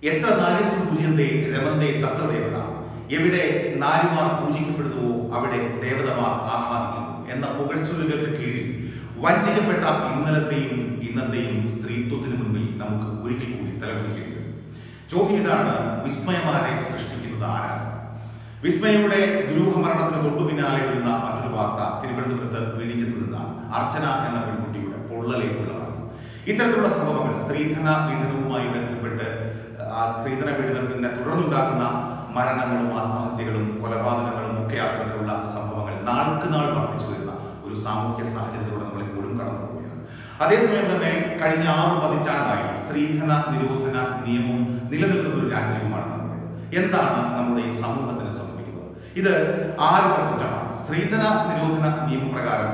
എത്ര നാര്യസ്തു പൂജ്യന്തേ രമന്തേ തത്ര ദേവത എവിടെ നാരിമാർ പൂജിക്കപ്പെടുന്നുവോ അവിടെ ദേവതമാർ ആഹ്ലാദിക്കുന്നു എന്ന പുകഴ്ചൊല്ലുകൾക്ക് കീഴിൽ വഞ്ചിക്കപ്പെട്ട ഇന്നലത്തെയും ഇന്നത്തെയും സ്ത്രീത്വത്തിന് മുൻപിൽ നമുക്ക് ഒരിക്കൽ കൂടി തലകുലിക്കേണ്ടി വരും ചോദ്യം ഇതാണ് വിസ്മയമാരെ സൃഷ്ടിക്കുന്നത് ആരാണ് വിസ്മയയുടെ ദുരൂഹമരണത്തിന് തൊട്ടു പിന്നാലെ വരുന്ന മറ്റൊരു വാർത്ത തിരുവനന്തപുരത്ത് വിഴിഞ്ഞത്ത് നിന്നാണ് അർച്ചന എന്ന പെൺകുട്ടിയുടെ പൊള്ളലേക്കുള്ള മരണം ഇത്തരത്തിലുള്ള സംഭവങ്ങൾ സ്ത്രീധന പീഡനവുമായി ബന്ധപ്പെട്ട് ആ സ്ത്രീധന പീഡനത്തിന് തുടർന്നുണ്ടാകുന്ന മരണങ്ങളും ആത്മഹത്യകളും കൊലപാതകങ്ങളും ഒക്കെ അത്തരത്തിലുള്ള സംഭവങ്ങൾ നാൾക്ക് നാൾ വർദ്ധിച്ചു വരുന്ന ഒരു സാമൂഹ്യ സാഹചര്യത്തിലൂടെ നമ്മൾ എപ്പോഴും കടന്നു പോവുകയാണ് അതേസമയം തന്നെ കഴിഞ്ഞ ആറ് പതിറ്റാണ്ടായി സ്ത്രീധന നിരോധന നിയമം നിലനിൽക്കുന്ന ഒരു രാജ്യവുമാണ് നമ്മുടേത് എന്താണ് നമ്മുടെ ഈ സമൂഹത്തിന് സംഭവിക്കുന്നത് ഇത് ആരുടെ കുറ്റമാണ് സ്ത്രീധന നിരോധന നിയമപ്രകാരം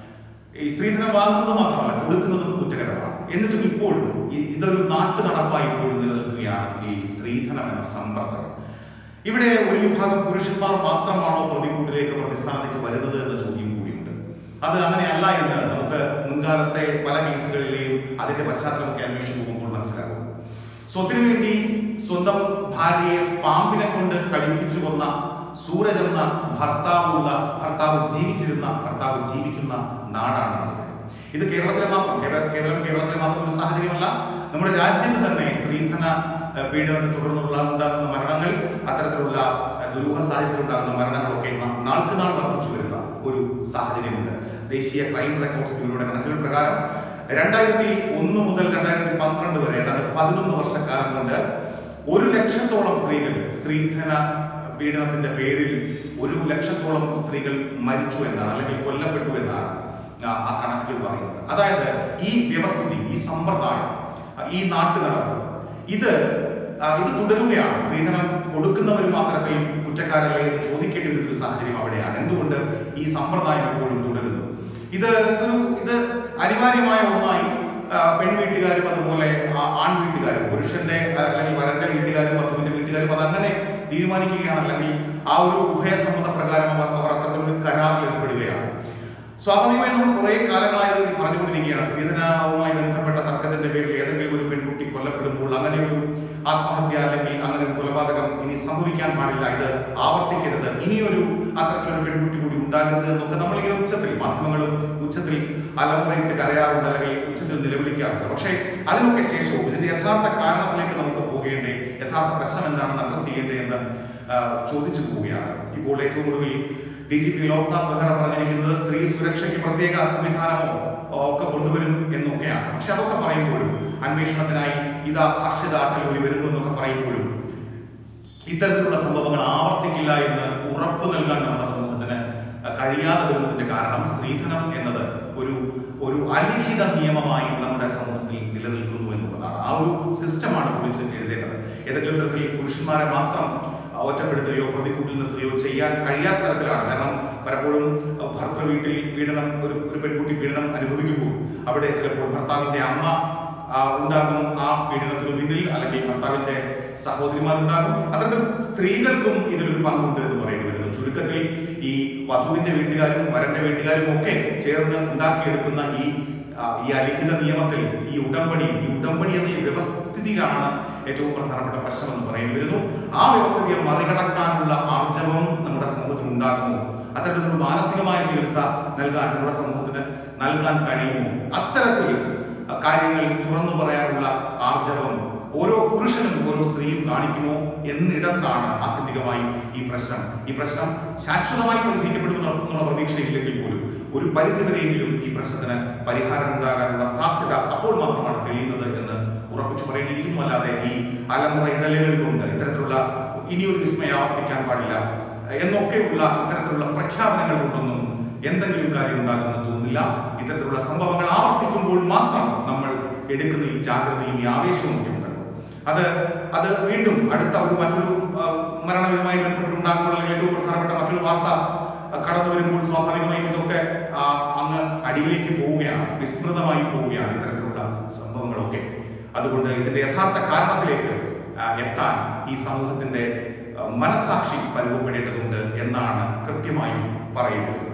ഈ സ്ത്രീധനം വാങ്ങുന്നത് മാത്രമല്ല കൊടുക്കുന്നതും കുറ്റകരമാണ് എന്നിട്ടും ഇപ്പോഴും ഈ- ഇതൊരു നാട്ടു നടപ്പായി ഇപ്പോഴും നിലനിൽക്കുകയാണ് ഈ സ്ത്രീധനം എന്ന സമ്പ്രദായം ഇവിടെ ഒരു വിഭാഗം പുരുഷന്മാർ മാത്രമാണോ പ്രതികൂട്ടിലേക്ക് പ്രതിസ്ഥാനത്തേക്ക് വരുന്നത് എന്ന ചോദ്യം കൂടിയുണ്ട് അത് അങ്ങനെയല്ല എന്ന് നമുക്ക് മുൻകാലത്തെ പല കേസുകളിലെയും അതിന്റെ പശ്ചാത്തലമൊക്കെ അന്വേഷിച്ച് പോകുമ്പോൾ മനസ്സിലാകും സ്വത്തിനു വേണ്ടി സ്വന്തം ഭാര്യയെ പാമ്പിനെ കൊണ്ട് കഴിപ്പിച്ചു കൊന്ന സൂരജ് എന്ന ഭർത്താവുള്ള ഭർത്താവ് ജീവിച്ചിരുന്ന ഭർത്താവ് ജീവിക്കുന്ന നാടാണ് നമ്മുടെ. ഇത് കേരളത്തിലെ മാത്രം കേവ- കേവലം കേരളത്തിലെ മാത്രം ഒരു സാഹചര്യമല്ല നമ്മുടെ രാജ്യത്ത് തന്നെ സ്ത്രീധന ഏഹ്, പീഡനത്തെ തുടർന്നുള്ള ഉണ്ടാകുന്ന മരണങ്ങൾ അത്തരത്തിലുള്ള ഏഹ്, ദുരൂഹ സാഹചര്യത്തിൽ ഉണ്ടാകുന്ന മരണങ്ങളൊക്കെ ന- നാൾക്ക് നാൾ വർദ്ധിച്ചു വരുന്ന ഒരു സാഹചര്യമുണ്ട് ദേശീയ ക്രൈം റെക്കോർഡ്സ് ബ്യൂറോയുടെ കണക്കുകൾ പ്രകാരം രണ്ടായിരത്തി ഒന്ന് മുതൽ രണ്ടായിരത്തി പന്ത്രണ്ട് വരെ ഏതാണ്ട് പതിനൊന്ന് വർഷക്കാലം കൊണ്ട് ഒരു ലക്ഷത്തോളം സ്ത്രീകൾ സ്ത്രീധന പീഡനത്തിന്റെ പേരിൽ ഒരു ലക്ഷത്തോളം സ്ത്രീകൾ മരിച്ചു എന്നാണ് അല്ലെങ്കിൽ കൊല്ലപ്പെട്ടു എന്നാണ് ആ ആ കണക്കുകൾ പറയുന്നത് അതായത് ഈ വ്യവസ്ഥിതി ഈ സമ്പ്രദായം ആ, ഈ നാട്ടു നടപ്പ് ഇത് ആ, ഇത് തുടരുകയാണ് സ്ത്രീധനം കൊടുക്കുന്നവരും അത്തരത്തിൽ കുറ്റക്കാരല്ലേ എന്ന് ചോദിക്കേണ്ടി വരുന്ന ഒരു സാഹചര്യം അവിടെയാണ് എന്തുകൊണ്ട് ഈ സമ്പ്രദായം എപ്പോഴും തുടരുന്നു ഇത് ഒരു ഇത് അനിവാര്യമായ ഒന്നായി ആ, പെൺ വീട്ടുകാരും അതുപോലെ ആ, ആൺ വീട്ടുകാരും പുരുഷന്റെ ആ, അല്ലെങ്കിൽ വരന്റെ വീട്ടുകാരും വധുവിന്റെ വീട്ടുകാരും അതങ്ങനെ തീരുമാനിക്കുകയാണ് അല്ലെങ്കിൽ ആ ഒരു ഉഭയസമ്മത പ്രകാരം അവർ അവർ അത്തരത്തിലൊരു കരാറിൽ ഏർപ്പെടുകയാണ് സ്വാഭാവികമായി നമ്മൾ കുറെ കാലങ്ങളായി ഇത് പറഞ്ഞുകൊണ്ടിരിക്കുകയാണ് സ്ത്രീധനവുമായി ബന്ധപ്പെട്ട തർക്കത്തിന്റെ പേരിൽ ഏതെങ്കിലും ഒരു പെൺകുട്ടി കൊല്ലപ്പെടുമ്പോൾ അങ്ങനെ ഒരു ആത്മഹത്യ അല്ലെങ്കിൽ അങ്ങനെ ഒരു കൊലപാതകം ഇനി സംഭവിക്കാൻ പാടില്ല ഇത് ആവർത്തിക്കരുത് ഇനിയൊരു അത്തരത്തിലൊരു പെൺകുട്ടി കൂടി ഉണ്ടാകരുത് എന്നൊക്കെ നമ്മളിങ്ങനെ ഉച്ചത്തിൽ മാധ്യമങ്ങളും ഉച്ചത്തിൽ അലമുറയിട്ട് കരയാറുണ്ട് അല്ലെങ്കിൽ ഉച്ചത്തിൽ നിലവിളിക്കാറുണ്ട് പക്ഷേ അതിനൊക്കെ ശേഷവും ഇതിന്റെ യഥാർത്ഥ കാരണത്തിലേക്ക് നമുക്ക് പോകേണ്ടേ യഥാർത്ഥ പ്രശ്നം എന്താണെന്ന് അഡ്രസ് ചെയ്യേണ്ടേ എന്ന് ആ, ചോദിച്ചു പോവുകയാണ് ഇപ്പോൾ ഏറ്റവും ഒടുവിൽ D G P Loknath Behera പറഞ്ഞിരിക്കുന്നത് സ്ത്രീ സുരക്ഷയ്ക്ക് പ്രത്യേക സംവിധാനമോ ഒക്കെ കൊണ്ടുവരും എന്നൊക്കെയാണ് പക്ഷെ അതൊക്കെ പറയുമ്പോഴും അന്വേഷണത്തിനായി ഇതാ ഹർഷിത അട്ടലൂരി വരുന്നു എന്നൊക്കെ പറയുമ്പോഴും ഇത്തരത്തിലുള്ള സംഭവങ്ങൾ ആവർത്തിക്കില്ല എന്ന് ഉറപ്പ് നൽകാൻ നമ്മുടെ സമൂഹത്തിന് കഴിയാതെ വരുന്നതിന്റെ കാരണം സ്ത്രീധനം എന്നത് ഒരു ഒരു അലിഖിത നിയമമായി നമ്മുടെ സമൂഹത്തിൽ നിലനിൽക്കുന്നു എന്നുള്ളതാണ് ആ ഒരു സിസ്റ്റമാണ് പൊളിച്ച് എഴുതേണ്ടത് ഏതെങ്കിലും തരത്തിൽ പുരുഷന്മാരെ മാത്രം ഒറ്റപ്പെടുത്തുകയോ പ്രതികൂട്ടിൽ നിർത്തുകയോ ചെയ്യാൻ കഴിയാത്ത തരത്തിലാണ് കാരണം പലപ്പോഴും ഭർത്തൃ വീട്ടിൽ പീഡനം ഒരു ഒരു പെൺകുട്ടി പീഡനം അനുഭവിക്കുമ്പോൾ അവിടെ ചിലപ്പോൾ ഭർത്താവിന്റെ അമ്മ ആ, ഉണ്ടാകും ആ പീഡനത്തിന് പിന്നിൽ അല്ലെങ്കിൽ ഭർത്താവിന്റെ സഹോദരിമാരുണ്ടാകും അത്തരത്തിൽ സ്ത്രീകൾക്കും ഇതിലൊരു പങ്കുണ്ട് എന്ന് പറയേണ്ടി വരുന്നു ചുരുക്കത്തിൽ ഈ വധുവിന്റെ വീട്ടുകാരും വരന്റെ വീട്ടുകാരും ഒക്കെ ചേർന്ന് ഉണ്ടാക്കിയെടുക്കുന്ന ഈ ആ, ഈ അലിഖിത നിയമത്തിൽ ഈ ഉടമ്പടി ഈ ഉടമ്പടി എന്ന ഈ വ്യവസ്ഥിതിയിലാണ് ഏറ്റവും പ്രധാനപ്പെട്ട പ്രശ്നം എന്ന് പറയേണ്ടി വരുന്നു ആ വ്യവസ്ഥിതിയെ മറികടക്കാനുള്ള ആർജവം നമ്മുടെ സമൂഹത്തിൽ ഉണ്ടാകുമോ അത്തരത്തിലൊരു മാനസികമായ ചികിത്സ നൽകാൻ നമ്മുടെ സമൂഹത്തിന് നൽകാൻ കഴിയുമോ അത്തരത്തിൽ കാര്യങ്ങൾ തുറന്നു പറയാനുള്ള ആർജവം ഓരോ പുരുഷനും ഓരോ സ്ത്രീയും കാണിക്കുമോ എന്നിടത്താണ് ആത്യന്തികമായി ഈ പ്രശ്നം ഈ പ്രശ്നം ശാശ്വതമായി പരിഹരിക്കപ്പെടുമെന്ന് എന്നുള്ള പ്രതീക്ഷയില്ലെങ്കിൽ പോലും ഒരു പരിധിവരെയെങ്കിലും ഈ പ്രശ്നത്തിന് പരിഹാരം ഉണ്ടാകാനുള്ള സാധ്യത അപ്പോൾ മാത്രമാണ് തെളിയുന്നത് എന്ന് ഉറപ്പിച്ചു പറയേണ്ടിയിരിക്കുന്നു അല്ലാതെ ഈ അലമുറ ഇടലുകൾ കൊണ്ട് ഇത്തരത്തിലുള്ള ഇനിയൊരു വിസ്മയം ആവർത്തിക്കാൻ പാടില്ല എന്നൊക്കെയുള്ള ഇത്തരത്തിലുള്ള പ്രഖ്യാപനങ്ങൾ കൊണ്ടൊന്നും എന്തെങ്കിലും കാര്യം ഉണ്ടാകുമെന്ന് തോന്നുന്നില്ല ഇത്തരത്തിലുള്ള സംഭവങ്ങൾ ആവർത്തിക്കുമ്പോൾ മാത്രം നമ്മൾ എടുക്കുന്ന ഈ ജാഗ്രതയും ഈ ആവേശവും ഒക്കെ ഉണ്ടല്ലോ അത് അത് വീണ്ടും അടുത്ത ഒരു മറ്റൊരു ആ, മരണവുമായി ബന്ധപ്പെട്ടുണ്ടാകുമ്പോൾ അല്ലെങ്കിൽ ഏറ്റവും പ്രധാനപ്പെട്ട മറ്റൊരു വാർത്ത ആ, കടന്നു വരുമ്പോൾ സ്വാഭാവികമായും ഇതൊക്കെ ആ, അങ്ങ് അടിയിലേക്ക് പോവുകയാണ് വിസ്മൃതമായി പോവുകയാണ് ഇത്തരത്തിലുള്ള സംഭവങ്ങളൊക്കെ അതുകൊണ്ട് ഇതിന്റെ യഥാർത്ഥ കാരണത്തിലേക്ക് ആ, എത്താൻ ഈ സമൂഹത്തിന്റെ ആ, മനസ്സാക്ഷി പരുവപ്പെടേണ്ടതുണ്ട് എന്നാണ് കൃത്യമായും പറയുന്നത്